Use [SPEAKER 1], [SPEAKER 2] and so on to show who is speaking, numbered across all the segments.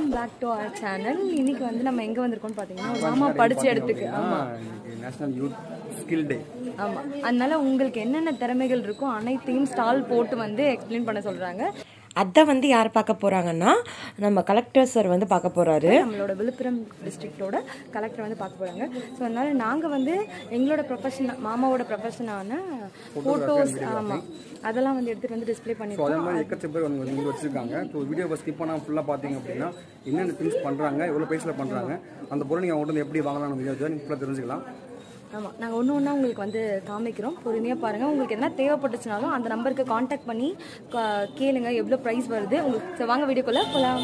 [SPEAKER 1] Welcome back to our channel இன்னைக்கு வந்து நம்ம எங்க வந்திருக்கோம்னு பாத்தீங்கன்னா ஒரு மாமா படிச்ச இடத்துக்கு ஆமா
[SPEAKER 2] நேஷனல் யூத் ஸ்கில் டே
[SPEAKER 1] ஆமா அதனால உங்களுக்கு என்னென்ன திறமைகள் இருக்கோ அனைத்தையும் ஸ்டால் போட்டு வந்து எக்ஸ்பிளைன் பண்ண சொல்றாங்க
[SPEAKER 3] அதை வந்து யார் பார்க்க போகிறாங்கன்னா நம்ம கலெக்டர் சார் வந்து பார்க்க போகிறாரு
[SPEAKER 1] நம்மளோட விழுப்புரம் டிஸ்ட்ரிக்டோட கலெக்டர் வந்து பார்க்க போறாங்க ஸோ அதனால நாங்க வந்து எங்களோட ப்ரொஃபஷன் மாமாவோட ப்ரொஃபஷனான ஃபோட்டோஸ் ஆமா அதெல்லாம் வந்து எடுத்துட்டு வந்து டிஸ்ப்ளே
[SPEAKER 2] ஸோ
[SPEAKER 1] பண்ணிருக்கோம்
[SPEAKER 2] அதே மாதிரி எக்கச்ச பேர் வந்து இங்கே வச்சிருக்காங்க ஸோ வீடியோவை ஸ்கிப் பண்ணால் ஃபுல்லாக பார்த்தீங்க அப்படின்னா என்னென்ன திங்ஸ் பண்ணுறாங்க எவ்வளோ ப்ரைஸில் பண்ணுறாங்க அந்த பொருள் நீங்கள் அவங்கள்ட்ட எப்படி வாங்கலாம் வீடியோ நீங்கள் ஃபுல்லாக தெரிஞ்சுக்கலாம்
[SPEAKER 1] ஆமா நாங்க ஒன்று ஒன்றா உங்களுக்கு வந்து காமிக்கிறோம் பொறுமையா பாருங்க உங்களுக்கு என்ன தேவைப்பட்டுச்சுனாலும் அந்த நம்பருக்கு காண்டாக்ட் பண்ணி கா- கேளுங்க எவ்வளோ ப்ரைஸ் வருது உங்களுக்கு சரி, வாங்க வீடியோக்குள்ள போகலாம்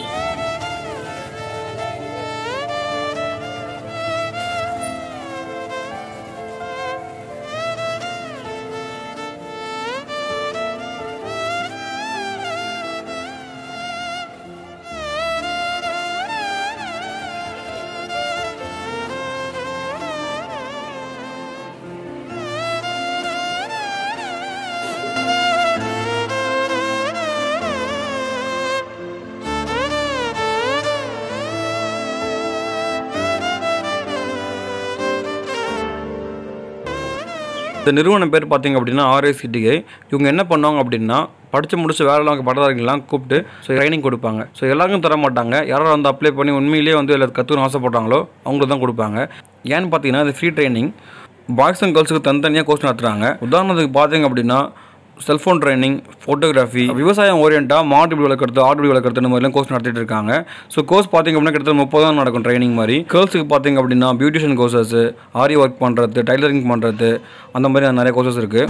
[SPEAKER 4] இந்த நிறுவனம் பேர் பார்த்தீங்க அப்படின்னா ஆர்ஐசிடிஐ இவங்க என்ன பண்ணுவாங்க அப்படின்னா படித்து முடிச்சு வேலைலாம் பட்டதாரிகள்லாம் கூப்பிட்டு ஸோ ட்ரைனிங் கொடுப்பாங்க ஸோ எல்லாருக்கும் தர மாட்டாங்க யாராவது வந்து அப்ளை பண்ணி உண்மையிலேயே வந்து இதில் கற்றுக்கணும் ஆசைப்படுறாங்களோ அவங்களுக்கு தான் கொடுப்பாங்க ஏன்னு பார்த்தீங்கன்னா இது ஃப்ரீ ட்ரைனிங் பாய்ஸ் அண்ட் கேர்ள்ஸுக்கு தனித்தனியாக கோர்ஸ் நடத்துகிறாங்க உதாரணத்துக்கு பார்த்தீங்க அப்படின்னா செல்ஃபோன் ட்ரைனிங் ஃபோட்டோகிராஃபி விவசாயம் ஓரியண்டாக மாட்டு இப்படி வளர்க்குறது ஆடு இப்படி வளர்க்குறது இந்த மாதிரிலாம் கோர்ஸ் நடத்திட்டு இருக்காங்க ஸோ கோர்ஸ் பார்த்தீங்க அப்படின்னா கிட்டத்தட்ட முப்பது தான் நடக்கும் ட்ரைனிங் மாதிரி கேர்ள்ஸுக்கு பார்த்தீங்க அப்படின்னா பியூட்டிஷியன் கோர்சஸ் ஆரி ஒர்க் பண்ணுறது டைலரிங் பண்ணுறது அந்த மாதிரி நிறைய கோர்சஸ் இருக்குது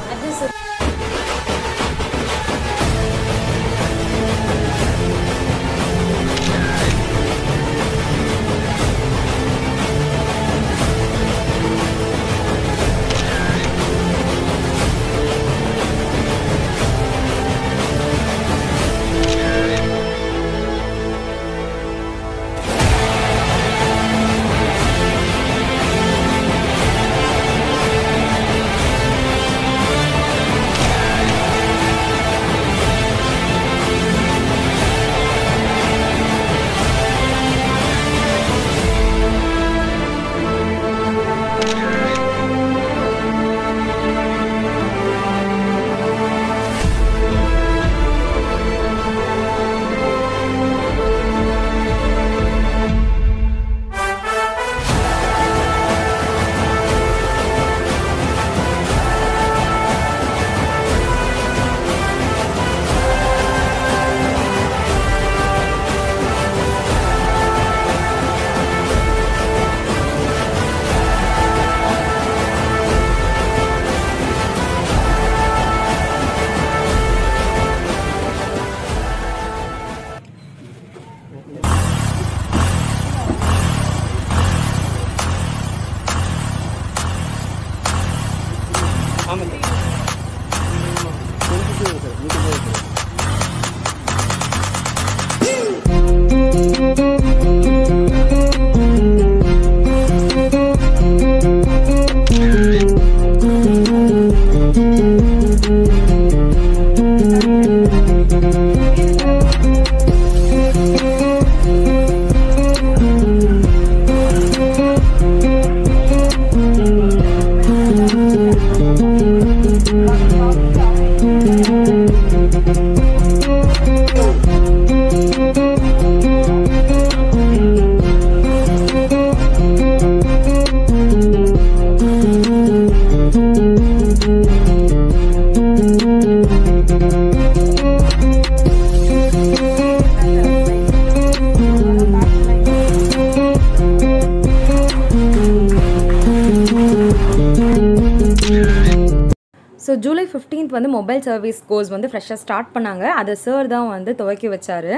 [SPEAKER 1] ஸோ ஜூலை 15th வந்து மொபைல் சர்வீஸ் கோர்ஸ் வந்து ஃப்ரெஷ்ஷாக ஸ்டார்ட் பண்ணாங்க அதை சார் தான் வந்து துவக்கி வச்சாரு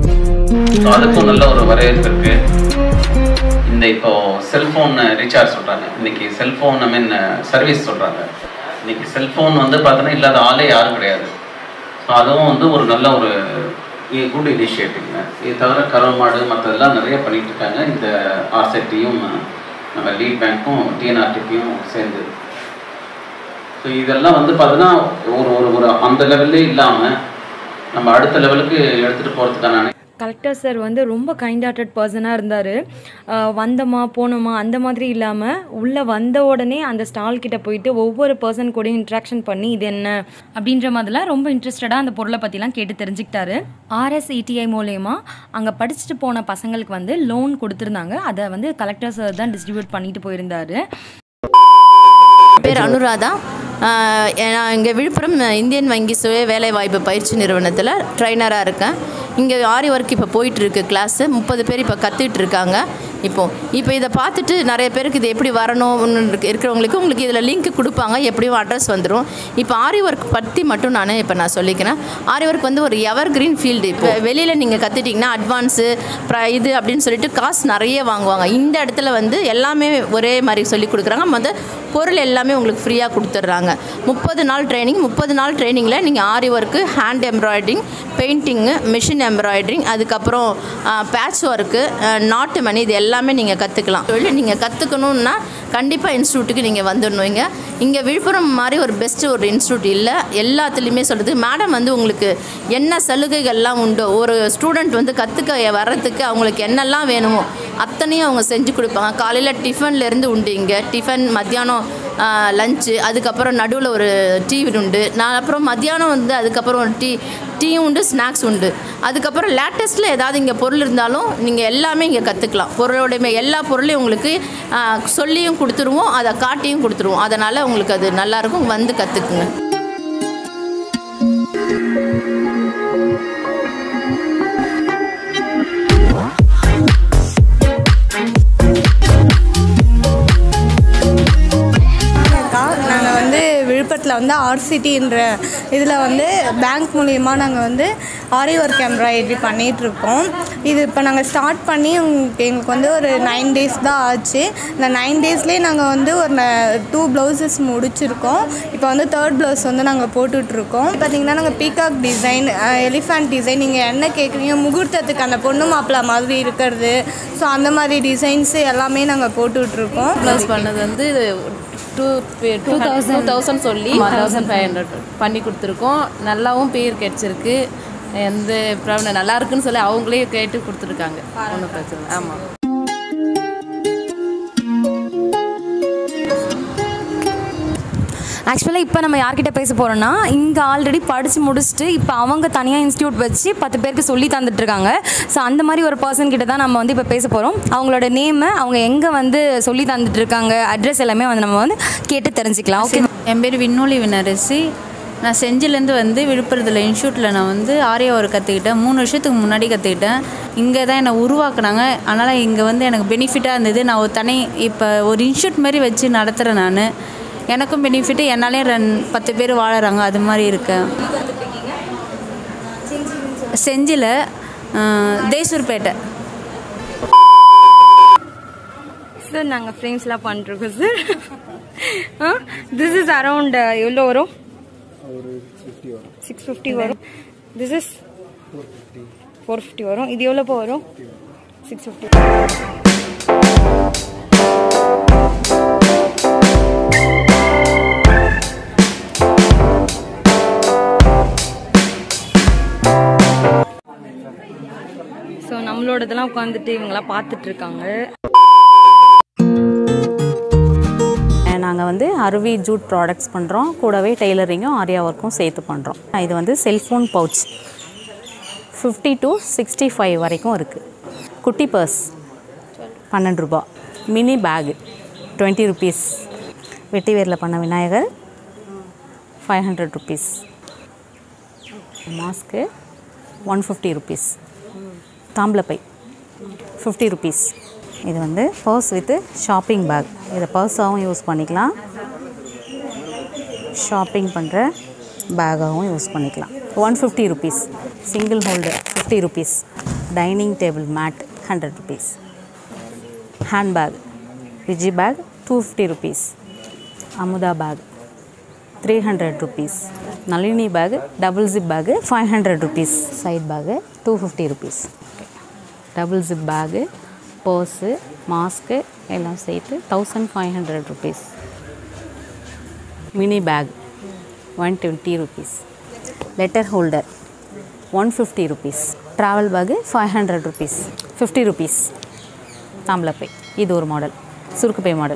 [SPEAKER 5] ஸோ அதுக்கும் நல்ல ஒரு வரவேற்பு இருக்கு இந்த இப்போ செல்ஃபோன் ரீசார்ஜ் சொல்றாங்க இன்னைக்கு செல்ஃபோன் ஐ மீன் சர்வீஸ் சொல்றாங்க இன்னைக்கு செல்ஃபோன் வந்து பார்த்தோன்னா இல்லாத ஆளே யாரும் கிடையாது ஸோ அதுவும் வந்து ஒரு நல்ல ஒரு குட் இனிஷியேட்டிவ்ங்க இது தவிர கருமாடு மற்றதெல்லாம் நிறைய பண்ணிட்டு இருக்காங்க இந்த ஆர்செட்டியும் நம்ம லீட் பேங்க்கும் டிஎன்ஆர்டிபியும் சேர்ந்து ஸோ இதெல்லாம் வந்து பார்த்தோன்னா ஒரு ஒரு ஒரு அந்த லெவல்லே இல்லாமல் நம்ம அடுத்த லெவலுக்கு எடுத்துகிட்டு போகிறதுக்கான
[SPEAKER 1] கலெக்டர் சார் வந்து ரொம்ப கைண்ட் ஹார்ட்டட் பர்சனாக இருந்தார் வந்தோமா போனோமா அந்த மாதிரி இல்லாமல் உள்ளே வந்த உடனே அந்த ஸ்டால் கிட்ட போயிட்டு ஒவ்வொரு பர்சன் கூடயும் இன்ட்ராக்ஷன் பண்ணி இது என்ன அப்படின்ற மாதிரிலாம் ரொம்ப இன்ட்ரெஸ்டடாக அந்த பொருளை பற்றிலாம் கேட்டு தெரிஞ்சுக்கிட்டாரு ஆர்எஸ்இடிஐ மூலயமா அங்கே படிச்சுட்டு போன பசங்களுக்கு வந்து லோன் கொடுத்துருந்தாங்க அதை வந்து கலெக்டர் சார் தான் டிஸ்ட்ரிபியூட் பண்ணிட்டு போயிருந்தாரு
[SPEAKER 6] பேர் அனுராதா ஆஹ் நான் இங்கே விழுப்புரம் இந்தியன் வங்கி சுய வேலைவாய்ப்பு பயிற்சி நிறுவனத்தில் ட்ரைனராக இருக்கேன் இங்கே ஆரி ஒர்க் இப்போ போயிட்டுருக்கு கிளாஸு முப்பது பேர் இப்போ கற்றுட்டு இருக்காங்க இப்போ இப்போ இதை பார்த்துட்டு நிறைய பேருக்கு இது எப்படி வரணும்னு இருக்கு- இருக்கிறவங்களுக்கு உங்களுக்கு இதில் லிங்க் கொடுப்பாங்க எப்படியும் அட்ரஸ் வந்துடும் இப்போ ஆரி ஒர்க் பற்றி மட்டும் நான் இப்போ நான் சொல்லிக்கிறேன் ஆரி ஒர்க் வந்து ஒரு எவர் கிரீன் ஃபீல்டு இப்போ வெளியில் நீங்கள் கற்றுட்டிங்கன்னா அட்வான்ஸு இது அப்படின்னு சொல்லிட்டு காசு நிறைய வாங்குவாங்க இந்த இடத்துல வந்து எல்லாமே ஒரே மாதிரி சொல்லி கொடுக்குறாங்க மொதல் பொருள் எல்லாமே உங்களுக்கு ஃப்ரீயாக கொடுத்துட்றாங்க முப்பது நாள் ட்ரைனிங் முப்பது நாள் ட்ரைனிங்கில் நீங்கள் aari work hand embroidering painting machine embroidering அதுக்கப்புறம் பேட்ச் ஒர்க்கு நாட்டு மணி இது எல்லாமே நீங்கள் கற்றுக்கலாம் தொழில் நீங்கள் கற்றுக்கணுன்னா கண்டிப்பாக இன்ஸ்டியூட்டுக்கு நீங்கள் வந்துடணும் இங்கே இங்கே விழுப்புரம் மாதிரி ஒரு பெஸ்ட்டு ஒரு இன்ஸ்டியூட் இல்லை எல்லாத்துலேயுமே சொல்கிறது மேடம் வந்து உங்களுக்கு என்ன சலுகைகள்லாம் உண்டோ ஒரு ஸ்டூடெண்ட் வந்து கற்றுக்க வர்றதுக்கு அவங்களுக்கு என்னெல்லாம் வேணுமோ அத்தனையும் அவங்க செஞ்சு கொடுப்பாங்க காலையில் டிஃபன்லேருந்து உண்டு இங்கே டிஃபன் மத்தியானம் லஞ்சு அதுக்கப்புறம் நடுவில் ஒரு டீ உண்டு நான் அப்புறம் மத்தியானம் வந்து அதுக்கப்புறம் ஒரு டீ டீயும் உண்டு ஸ்நாக்ஸ் உண்டு அதுக்கப்புறம் லேட்டஸ்ட்டில் ஏதாவது இங்கே பொருள் இருந்தாலும் நீங்கள் எல்லாமே இங்கே கற்றுக்கலாம் பொருளோடைய எல்லா பொருளையும் உங்களுக்கு ஆ, சொல்லியும் கொடுத்துருவோம் அதை காட்டியும் கொடுத்துருவோம் அதனால் உங்களுக்கு அது நல்லாயிருக்கும் வந்து கற்றுக்குங்க
[SPEAKER 7] அக்கா நாங்கள் வந்து விழுப்புரத்தில் வந்து ஆர்சிட்டின்ற இதில் வந்து பேங்க் மூலியமாக நாங்கள் வந்து ஆரி ஒர்க் எம்ப்ராய்டரி பண்ணிகிட்ருக்கோம் இது இப்போ நாங்கள் ஸ்டார்ட் பண்ணி உங்களுக்கு எங்களுக்கு வந்து ஒரு நைன் டேஸ் தான் ஆச்சு இந்த நைன் டேஸ்லேயே நாங்கள் வந்து ஒரு டூ ப்ளவுசஸ் முடிச்சிருக்கோம் இப்போ வந்து தேர்ட் ப்ளவுஸ் வந்து நாங்கள் போட்டுட்ருக்கோம் பார்த்தீங்கன்னா நாங்கள் பீகாக் டிசைன் எலிஃபண்ட் டிசைன் நீங்கள் என்ன கேட்குறீங்க முகூர்த்தத்துக்கு அந்த பொண்ணு மாப்பிள்ளை மாதிரி இருக்கிறது ஸோ அந்த மாதிரி டிசைன்ஸு எல்லாமே நாங்கள் போட்டுட்ருக்கோம்
[SPEAKER 8] ப்ளவுஸ் பண்ணது வந்து two two thousand two thousand சொல்லி தௌசண்ட் ஃபைவ் ஹண்ட்ரட் பண்ணி கொடுத்துருக்கோம் நல்லாவும் பேர் கிடச்சிருக்கு எந்த ப்ராப்ளம் நல்லா இருக்குன்னு சொல்லி அவங்களே கேட்டு கொடுத்துருக்காங்க ஒன்றும் பிரச்சனை இல்லை. ஆமாம்
[SPEAKER 1] ஆக்சுவலாக இப்போ நம்ம யார்கிட்ட பேச போகிறோம்னா இங்கே ஆல்ரெடி படித்து முடிச்சுட்டு இப்போ அவங்க தனியாக இன்ஸ்டியூட் வச்சு பத்து பேருக்கு சொல்லி தந்துட்டு இருக்காங்க ஸோ அந்த மாதிரி ஒரு பர்சன் கிட்ட தான் நம்ம வந்து இப்போ பேச போகிறோம் அவங்களோட நேமு அவங்க எங்கே வந்து சொல்லி தந்துட்டு இருக்காங்க அட்ரஸ் எல்லாமே வந்து நம்ம வந்து கேட்டு தெரிஞ்சுக்கலாம் ஓகே
[SPEAKER 9] என் பேர் விண்ணொலி வினரசி நான் செஞ்சிலேருந்து வந்து விழுப்புரத்தில் இன்ஸ்டியூட்டில் நான் வந்து ஆரியா ஒர்க் கற்றுக்கிட்டேன் மூணு வருஷத்துக்கு முன்னாடி கற்றுக்கிட்டேன் இங்கே தான் என்னை உருவாக்குனாங்க அதனால் இங்கே வந்து எனக்கு பெனிஃபிட்டாக இருந்தது நான் ஒரு தனி இப்போ ஒரு இன்ஸ்டியூட் மாதிரி வச்சு நடத்துகிறேன் நான் எனக்கும் பெனிஃபிட்டு என்னாலே ரெண் பத்து பேர் வாழறாங்க அது மாதிரி இருக்கேன் செஞ்சியில் தேசூர்பேட்டை
[SPEAKER 1] சார் நாங்கள் ஃப்ரேம்ஸ்லாம் பண்ணிருக்கோம் சார் திஸ் இஸ் அரவுண்ட் எவ்வளோ வரும் சிக்ஸ் ஃபிஃப்டி வரும் திஸ் இஸ் ஃபோர் ஃபிஃப்டி வரும் இது எவ்வளோப்போ வரும் சிக்ஸ் ஃபிஃப்டி ஸோ நம்மளோடதெல்லாம் உட்காந்துட்டு இவங்கெல்லாம் பார்த்துட்டு இருக்காங்க
[SPEAKER 10] நாங்கள் வந்து அருவி ஜூட் ப்ராடக்ட்ஸ் பண்ணுறோம் கூடவே டெய்லரிங்கும் ஆரியா ஒர்க்கும் சேர்த்து பண்ணுறோம் இது வந்து cellphone pouch fifty to sixty five வரைக்கும் இருக்குது குட்டி பர்ஸ் பன்னெண்டு ரூபா மினி பேகு டுவெண்ட்டி ருபீஸ் வெட்டிவேரில் பண்ண Vinayagar five hundred rupees mask one fifty rupees தாம்பளப்பை ஃபிஃப்டி ருபீஸ் இது வந்து பர்ஸ் வித்து ஷாப்பிங் பேக் இதை பர்ஸாகவும் யூஸ் பண்ணிக்கலாம் ஷாப்பிங் பண்ணுற பேக்காகவும் யூஸ் பண்ணிக்கலாம் one fifty rupees single holder fifty rupees dining table mat hundred rupees hand bag Viji bag two fifty rupees Amudha bag three hundred rupees Nalini bag double zip bag five hundred rupees side bag two fifty rupees double zip bag purse mask எல்லாம் சேர்த்து thousand five hundred rupees mini bag one twenty rupees letter holder one fifty rupees travel bag five hundred rupees fifty rupees தாம்பலப்பை இது ஒரு model சுருக்குப்பை model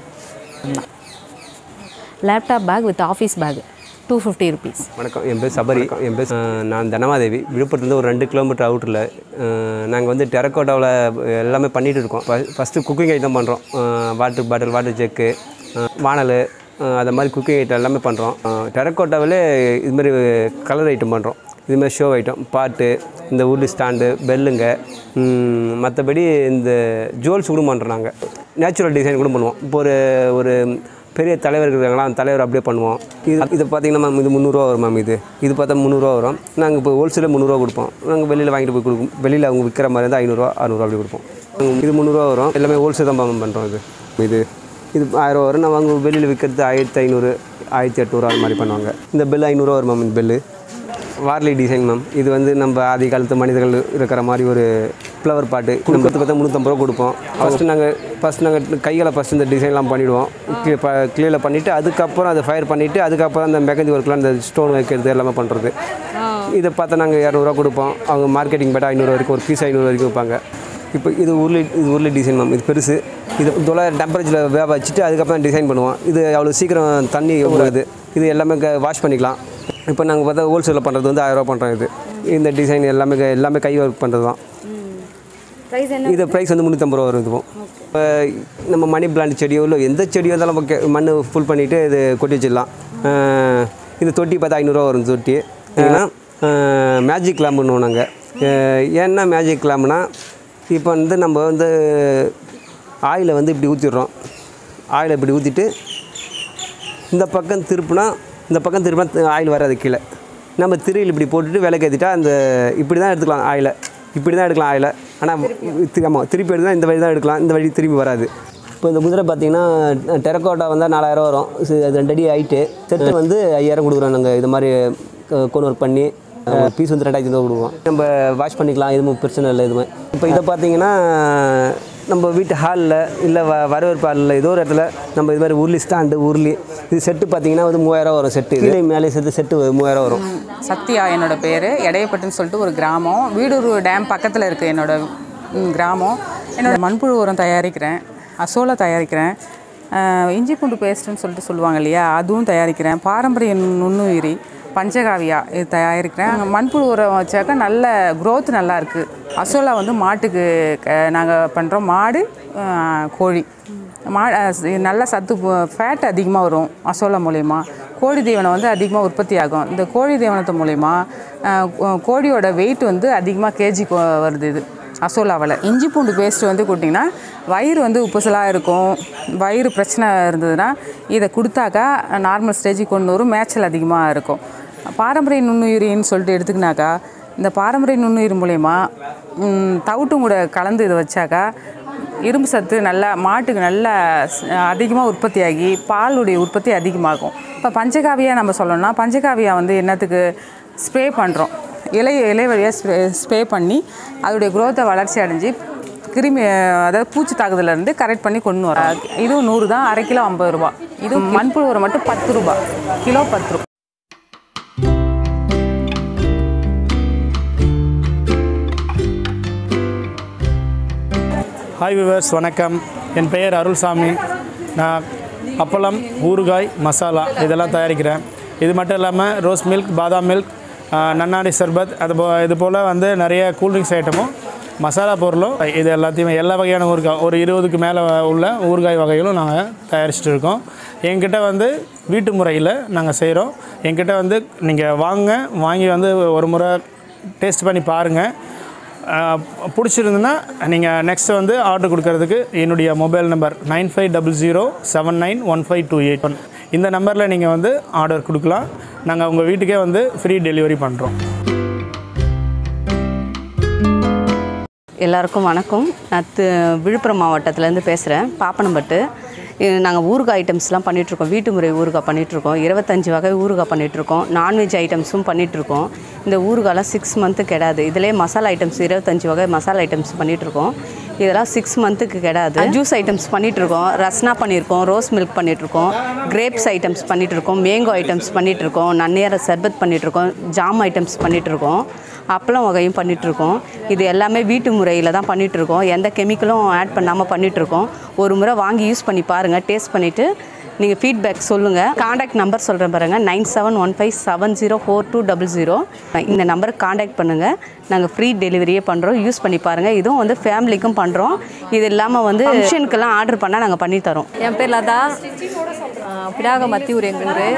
[SPEAKER 10] laptop bag with office bag two fifty rupees
[SPEAKER 11] வணக்கம் என் பேர் சபரி என் பேர் அஹ், நான் தனமாதேவி விழுப்புரத்துலேருந்து ஒரு ரெண்டு கிலோமீட்டர் அவுட்டரில் நாங்கள் வந்து டெரக்கோட்டாவில் எல்லாமே பண்ணிகிட்டு இருக்கோம் ஃபஸ்ட்டு குக்கிங் ஐட்டம் பண்ணுறோம் வாட்டர் பாட்டில் வாட்டர் ஜெக்கு வானல் அஹ், அது மாதிரி குக்கிங் ஐட்டம் எல்லாமே பண்ணுறோம் டெரக்கோட்டாவிலே இதுமாரி கலர் ஐட்டம் பண்ணுறோம் இதுமாதிரி ஷோ ஐட்டம் பாட்டு இந்த உருளி ஸ்டாண்டு பெல்லுங்க மற்றபடி இந்த ஜுவல்ஸ் கூட பண்ணுறோம் நாங்கள் நேச்சுரல் டிசைன் கூட பண்ணுவோம் இப்போ ஒரு ஒரு பெரிய தலைவர் இருக்காங்களா அந்த தலைவர் அப்படியே பண்ணுவோம் இது இது பார்த்தீங்கன்னா மேம் இது முந்நூறுரூவா வரும் மேம் இது இது பார்த்தா முந்நூறுரூவா வரும் நாங்கள் இப்போ ஹோல்சேலில் முந்நூறுரூவா கொடுப்போம் நாங்கள் வெளியில் வாங்கிட்டு போய் கொடுக்கும் வெளியில் அவங்க விற்கிற மாதிரி இருந்தால் ஐநூறுரூவா அறநூறுவா அப்படி கொடுப்போம் உம், இது முந்நூறுரூவா வரும் எல்லாமே ஹோல்சேல் தான் மேம் பண்ணுறோம் இது இது இது ஆயிரம் வரும் நான் அவங்க வெளியில் விற்கிறது ஆயிரத்தி ஐநூறு ஆயிரத்தி எட்நூறு அது மாதிரி பண்ணுவாங்க இந்த பெல் ஐநூறுரூவா வரும் மேம் இந்த பெல்லு வார்லி டிசைன் மேம் இது வந்து நம்ம ஆதி காலத்து மனிதர்கள் இருக்கிற மாதிரி ஒரு ஃப்ளவர் பாட்டு கொடுக்கறது பார்த்தா முந்நூற்றம்பது ரூபா கொடுப்போம் ஃபஸ்ட்டு நாங்கள் ஃபஸ்ட் நாங்கள் கைகளை ஃபஸ்ட் இந்த டிசைன்லாம் பண்ணிவிடுவோம் கிளியரில் பண்ணிவிட்டு அதுக்கப்புறம் அதை ஃபயர் பண்ணிவிட்டு அதுக்கப்புறம் அந்த மெகந்தி ஒர்க்லாம் அந்த ஸ்டோன் வைக்கிறது எல்லாமே பண்ணுறது இதை பார்த்தா நாங்கள் இரநூறுவா கொடுப்போம் அவங்க மார்க்கெட்டிங் பேட்டா ஐநூறு வரைக்கும் ஒரு பீஸ் ஐநூறு வரைக்கும் வைப்பாங்க இப்போ இது உருளி இது உருளி டிசைன் மேம் இது பெருசு இது தொள்ளாயிரம் டெம்பரேச்சரில் வேக வச்சுட்டு அதுக்கப்புறம் டிசைன் பண்ணுவோம் இது அவ்வளோ சீக்கிரம் தண்ணி விடாது இது எல்லாமே வாஷ் பண்ணிக்கலாம் இப்போ நாங்கள் பார்த்தா ஹோல்சேலில் பண்ணுறது வந்து ஆயிரரூவா பண்ணுறோம் இது இந்த டிசைன் எல்லாமே க- எல்லாமே கை ஒர்க் பண்ணுறது தான்
[SPEAKER 1] ப்ரைஸ் என்ன
[SPEAKER 11] இது ப்ரைஸ் வந்து முந்நூற்றம்பது ரூபா வரும் இதுவும் இப்போ நம்ம மணி பிளான்ட் செடியோ இல்லை எந்த செடியோ இருந்தாலும் ஓகே மண் ஃபுல் பண்ணிவிட்டு இது கொட்டி வச்சிடலாம் அஹ் இது தொட்டி பார்த்தா ஐநூறுரூவா வரும் தொட்டி ஏன்னா மேஜிக் லேம்புன்னு நாங்கள் ஏன்னா மேஜிக் லேம்புனா இப்போ வந்து நம்ம வந்து ஆயிலை வந்து இப்படி ஊற்றிடுறோம் ஆயிலை இப்படி ஊற்றிட்டு இந்த பக்கம் திருப்புனா இந்த பக்கம் திருப்பினா ஆயில் வராது கீழே நம்ம திரியில் இப்படி போட்டுட்டு விளக்கு ஏற்றிட்டா அந்த இப்படி தான் எடுத்துக்கலாம் ஆயிலை இப்படி தான் எடுக்கலாம் ஆயிலை ஆனால் ஆமாம் திருப்பி எடுத்தால் இந்த வழி தான் எடுக்கலாம் இந்த வழி திரும்பி வராது இப்போ இந்த குதிரை பார்த்தீங்கன்னா டெரக்கோட்டா வந்தால் நாலாயிரம் வரும் இது அது ரெண்டு அடி ஹைட்டு செட்டு வந்து ஐயாயிரம் கொடுக்குறோம் நாங்கள் இது மாதிரி கோன் ஒர்க் பண்ணி பீஸ் வந்து ரெண்டாயிரத்தி ஐநூறு கொடுக்குறோம் நம்ம வாஷ் பண்ணிக்கலாம் எதுவும் பிரச்சனை இல்லை எதுவுமே இப்போ இதை பார்த்தீங்கன்னா நம்ம வீட்டு ஹாலில் இல்லை வ வரவேற்பு ஹாலில் ஏதோ ஒரு இடத்துல நம்ம இது மாதிரி உருளி ஸ்டாண்டு உருளி இது செட்டு பார்த்தீங்கன்னா வந்து மூவாயிரம் வரும் செட்டு இது மேலே சேர்த்து செட்டு மூவாயிரம் வரும்
[SPEAKER 12] சத்யா என்னோட பேர் எடையப்பட்டுன்னு சொல்லிட்டு ஒரு கிராமம் வீடூர் டேம் பக்கத்தில் இருக்குது என்னோட ம், கிராமம் என்னோட மண்புழு உரம் தயாரிக்கிறேன் அசோலா தயாரிக்கிறேன் அஹ், இஞ்சி பூண்டு பேஸ்ட்டுன்னு சொல்லிட்டு சொல்லுவாங்க இல்லையா அதுவும் தயாரிக்கிறேன் பாரம்பரிய நுண்ணுயிரி பஞ்சகாவியா இது தயாரிக்கிறேன் மண்புழு உரம் வச்சாக்கா நல்ல growth நல்லா இருக்குது அசோலா வந்து மாட்டுக்கு நாங்கள் பண்ணுறோம் மாடு அஹ், கோழி மா அஹ் ஸ்- நல்ல சத்து ஃபேட் அதிகமாக வரும் அசோலா மூலயமா கோழி தீவனம் வந்து அதிகமாக உற்பத்தி ஆகும் இந்த கோழி தீவனத்து மூலயமா அஹ், கோ- கோழியோட வெயிட் வந்து அதிகமாக கேஜி வருது இது அசோலாவில் இஞ்சி பூண்டு பேஸ்ட் வந்து கொடுத்திங்கன்னா வயிறு வந்து உப்புசலாக இருக்கும் வயிறு பிரச்சனை இருந்ததுன்னா இதை கொடுத்தாக்கா நார்மல் ஸ்டேஜுக்கு கொண்டு வரும் மேய்ச்சல் அதிகமாக இருக்கும் பாரம்பரிய நுண்ணுயிரின்னு சொல்லிட்டு எடுத்துக்கினாக்கா இந்த பாரம்பரிய நுண்ணுயிர் மூலயமா தவிட்டும் கூட கலந்து இதை வச்சாக்கா இரும்பு சத்து நல்லா மாட்டுக்கு நல்லா அதிகமாக உற்பத்தி ஆகி பாலுடைய உற்பத்தி அதிகமாகும் இப்போ பஞ்சகாவியா நம்ம சொல்லணும்னா பஞ்சகாவியா வந்து என்னத்துக்கு ஸ்ப்ரே பண்ணுறோம் இலை இலை வழியாக ஸ்ப்ரே ஸ்ப்ரே பண்ணி அதோடைய குரோத்தை வளர்ச்சி அடைஞ்சு கிருமி அதாவது பூச்சி தாக்குதலேருந்து கரெக்ட் பண்ணி கொண்டு வரோம் இதுவும் நூறு தான் அரை கிலோ ஐம்பது ரூபா இது மண்புழு உரம் மட்டும் பத்து ரூபா கிலோ பத்து ரூபா
[SPEAKER 13] ஹாய் விவர்ஸ் வணக்கம் என் பெயர் அருள்சாமி நான் அப்பளம் ஊறுகாய் மசாலா இதெல்லாம் தயாரிக்கிறேன் இது மட்டும் இல்லாமல் ரோஸ் மில்க் பாதாம் மில்க் நன்னாரி சர்பத் அது போ இது போல் வந்து நிறைய கூல்ட்ரிங்க்ஸ் ஐட்டமும் மசாலா பொருளும் இது எல்லாத்தையுமே எல்லா வகையான ஊறுகாய் ஒரு இருபதுக்கு மேலே உள்ள ஊறுகாய் வகைகளும் நாங்கள் தயாரிச்சுட்டு இருக்கோம் என்கிட்ட வந்து வீட்டு முறையில் நாங்கள் செய்கிறோம் என்கிட்ட வந்து நீங்கள் வாங்க வாங்கி வந்து ஒரு முறை டேஸ்ட் பண்ணி பாருங்கள் ஆஹ் பிடிச்சிருந்துன்னா நீங்கள் நெக்ஸ்ட் வந்து ஆர்டர் கொடுக்கறதுக்கு என்னுடைய mobile number nine five double zero seven nine one five two eight one இந்த நம்பரில் நீங்கள் வந்து ஆர்டர் கொடுக்கலாம் நாங்கள் உங்கள் வீட்டுக்கே வந்து ஃப்ரீ டெலிவரி பண்ணுறோம்
[SPEAKER 14] எல்லாருக்கும் வணக்கம் நான் தி- விழுப்புரம் மாவட்டத்துலேருந்து பேசுகிறேன் பாப்பனம்பட்டு நாங்கள் ஊறுகாய் ஐட்டம்ஸ்லாம் பண்ணிகிட்ருக்கோம் வீட்டு முறை ஊறுகாய் பண்ணிகிட்ருக்கோம் இருபத்தஞ்சி வகை ஊறுகாய் பண்ணிகிட்ருக்கோம் நான்வெஜ் ஐட்டம்ஸும் பண்ணிகிட்ருக்கோம் இந்த ஊறுகாய்லாம் சிக்ஸ் மந்த்து கெடாது இதிலே மசாலா ஐட்டம்ஸ் இருபத்தஞ்சி வகை மசாலா ஐட்டம்ஸ் பண்ணிகிட்ருக்கோம் இதெல்லாம் சிக்ஸ் மந்த்துக்கு கிடாது ஜூஸ் ஐட்டம்ஸ் பண்ணிகிட்ருக்கோம் ரஸ்னா பண்ணியிருக்கோம் ரோஸ் மில்க் பண்ணிகிட்ருக்கோம் கிரேப்ஸ் ஐட்டம்ஸ் பண்ணிகிட்ருக்கோம் மேங்கோ ஐட்டம்ஸ் பண்ணிகிட்ருக்கோம் நன்னியார சர்பத் பண்ணிகிட்ருக்கோம் ஜாம் ஐட்டம்ஸ் பண்ணிகிட்ருக்கோம் அப்பளம் வகையும் பண்ணிகிட்ருக்கோம் இது எல்லாமே வீட்டு முறையில் தான் பண்ணிகிட்ருக்கோம் எந்த கெமிக்கலும் ஆட் பண்ணாமல் பண்ணிகிட்ருக்கோம் ஒரு முறை வாங்கி யூஸ் பண்ணி பாருங்கள் டேஸ்ட் பண்ணிவிட்டு நீங்கள் ஃபீட்பேக் சொல்லுங்கள் காண்டாக்ட் நம்பர் சொல்கிறேன் பாருங்கள் nine seven one five seven zero four two double zero இந்த நம்பருக்கு காண்டாக்ட் பண்ணுங்கள் நாங்கள் ஃப்ரீ டெலிவரியே பண்ணுறோம் யூஸ் பண்ணி பாருங்கள் இதுவும் வந்து ஃபேமிலிக்கும் பண்ணுறோம் இது இல்லாமல் வந்து ஃபங்க்ஷனுக்கெல்லாம் ஆர்டர் பண்ணால் நாங்கள் பண்ணி தரோம்
[SPEAKER 15] என் பேர் லதா பிடாக மத்தியூர் எங்கள் ஊர்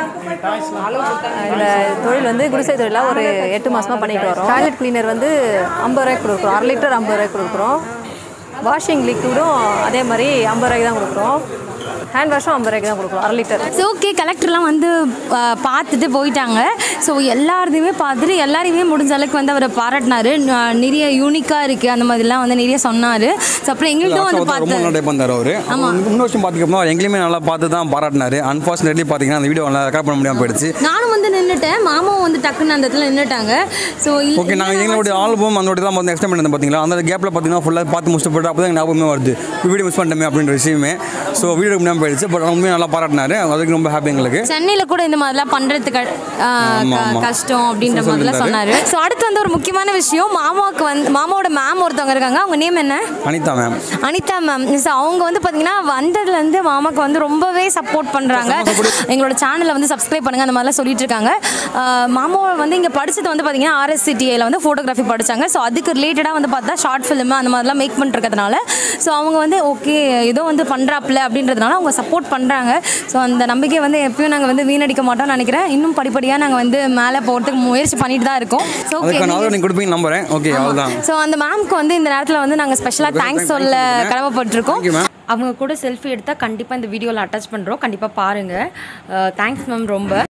[SPEAKER 15] இந்த தொழில் வந்து குடிசை தொழிலாக ஒரு எட்டு மாதமாக பண்ணிட்டு வரோம் டாய்லெட் கிளீனர் வந்து ஐம்பது ரூபாய்க்கு கொடுக்குறோம் அரை லிட்டர் ஐம்பது ரூபாய்க்கு கொடுக்குறோம் வாஷிங் லிக்விடும் அதே மாதிரி ஐம்பது ரூபாய்க்கு தான் கொடுக்குறோம் ஹேண்ட் வாஷும் ஐம்பது ரூபாய்க்கு தான் கொடுக்குறோம் அரை லிட்டர்
[SPEAKER 1] ஸோ ஓகே கலெக்டர்லாம் வந்து ஆ, பார்த்துட்டு போயிட்டாங்க ஸோ எல்லாத்தையுமே பார்த்துட்டு எல்லாரையுமே முடிஞ்ச அளவுக்கு வந்து அவரை பாராட்டினாரு ந- நிறைய யூனிக்காக இருக்குது அந்த மாதிரிலாம் வந்து நிறைய சொன்னார் ஸோ அப்புறம் எங்களுக்கும் வந்து
[SPEAKER 2] ரொம்ப
[SPEAKER 1] பார்த்து
[SPEAKER 2] நல்லா டைப் வந்தார் அவர் முன்ன வருஷம் பார்த்திங்கன்னா எங்களையுமே நல்லா பார்த்து தான் பாராட்டினாரு அன்ஃபார்ச்சுனேட்லி பார்த்தீங்கன்னா அந்த வீடியோ நல்லா ரெக்கார்ட் பண்ண முடியாமல் போயிடுச்சு
[SPEAKER 1] நானும் வந்து நின்றுட்டேன் மாமாவும் வந்து டக்குன்னு அந்த இடத்துல நின்றுட்டாங்க ஸோ
[SPEAKER 2] ஓகே நாங்கள் எங்களுடைய ஆல்பம் அந்த தான் வந்து எக்ஸ்டெண்ட் பண்ணி பார்த்தீங்களா அந்த கேப்பில் பார்த்தீங்கன்னா ஃபுல்லாக பார்த்து முடிச்சுட்டு போட்டு அப்போ தான் எனக்கு ஞாபகமே வருது வீடியோ மிஸ் பண்ணிட்டோமே அப்படின்ற விஷயமே ஸோ வீடியோ முடியாமல் போயிடுச்சு பட் உண்மையாக நல்லா பாராட்டினாரு அதுக்கு ரொம்ப ஹாப்பி எங்களுக்கு
[SPEAKER 1] சென்னையில் கூட இந்த மாதிரிலாம் பண்ணுறதுக்கு
[SPEAKER 2] ஆமா, ஆமா.
[SPEAKER 1] கஷ்டம் அப்படின்ற
[SPEAKER 2] சொல்லியிருந்தாரு.
[SPEAKER 1] மாதிரிலாம் சொன்னார் ஸோ அடுத்து வந்து ஒரு முக்கியமான விஷயம் மாமாவுக்கு வந்து மாமாவோட மேம் ஒருத்தவங்க இருக்காங்க அவங்க நேம் என்ன
[SPEAKER 2] Anitha ma'am
[SPEAKER 1] Anitha ma'am so அவங்க வந்து பார்த்தீங்கன்னா வந்ததுலேருந்து மாமாக்கு வந்து ரொம்பவே சப்போர்ட் பண்ணுறாங்க எங்களோட சேனலை வந்து சப்ஸ்கிரைப் பண்ணுங்க அந்த மாதிரிலாம் சொல்லிட்டு இருக்காங்க ஆஹ் மாமாவை வந்து இங்கே படிச்சது வந்து பார்த்தீங்கன்னா ஆர்எஸ்சிடிஐயில் வந்து ஃபோட்டோகிராஃபி படிச்சாங்க ஸோ அதுக்கு ரிலேட்டடாக வந்து பார்த்தா ஷார்ட் ஃபிலிம் அந்த மாதிரிலாம் மேக் பண்ணிருக்கிறதுனால ஸோ அவங்க வந்து ஓகே ஏதோ வந்து பண்ணுறாப்புல அப்படின்றதுனால அவங்க சப்போர்ட் பண்ணுறாங்க ஸோ அந்த நம்பிக்கை வந்து எப்பயும் நாங்கள் வந்து வீணடிக்க மாட்டோம்னு நினைக்கிறேன் இன்னும் படிப்படியாக நாங்கள் வந்து மேலே போகிறதுக்கு முயற்சி பண்ணிட்டு தான் இருக்கோம் ஸோ
[SPEAKER 2] அதுக்கான ஆதரவு
[SPEAKER 1] ஓகே
[SPEAKER 2] நீங்கள் கொடுப்பீங்க நம்புறேன் ஓகே அவ்வளோதான்
[SPEAKER 1] ஸோ அந்த மேம்க்கு வந்து இந்த நேரத்தில் வந்து நாங்கள் ஸ்பெஷலாக தேங்க்ஸ் சொல்ல கடமைப்பட்டிருக்கோம்
[SPEAKER 3] அவங்க கூட செல்ஃபி எடுத்தால் கண்டிப்பாக இந்த வீடியோவில் அட்டாச் பண்ணுறோம் கண்டிப்பாக பாருங்கள் தேங்க்ஸ் மேம் ரொம்ப